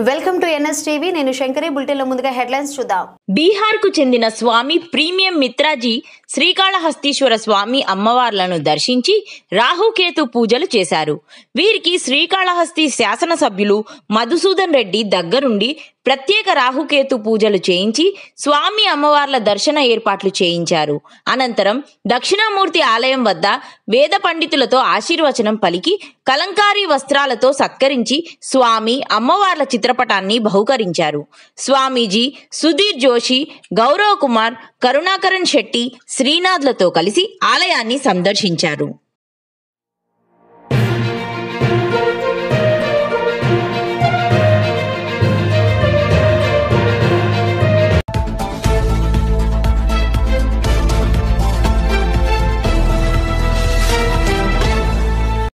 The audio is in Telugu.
వెల్కమ్ టు ఎన్ఎస్ టీవీ నేను శంకరి బులెటిన్లో ముందుగా హెడ్లైన్స్ చూద్దాం బీహార్కు చెందిన స్వామి ప్రీమియం మిత్రాజీ శ్రీకాళహస్తీశ్వర స్వామి అమ్మవార్లను దర్శించి రాహుకేతు పూజలు చేశారు వీరికి శ్రీకాళహస్తి శాసనసభ్యులు మధుసూదన్ రెడ్డి దగ్గరుండి ప్రత్యేక రాహుకేతు పూజలు చేయించి స్వామి అమ్మవార్ల దర్శన ఏర్పాట్లు చేయించారు అనంతరం దక్షిణామూర్తి ఆలయం వద్ద వేద పండితులతో ఆశీర్వచనం పలికి కలంకారీ వస్త్రాలతో సత్కరించి స్వామి అమ్మవార్ల చిత్రపటాన్ని బహుకరించారు స్వామీజీ సుధీర్ జోషి గౌరవ్ కుమార్ కరుణాకరణ్ శెట్టి శ్రీనాథ్లతో కలిసి ఆలయాన్ని సందర్శించారు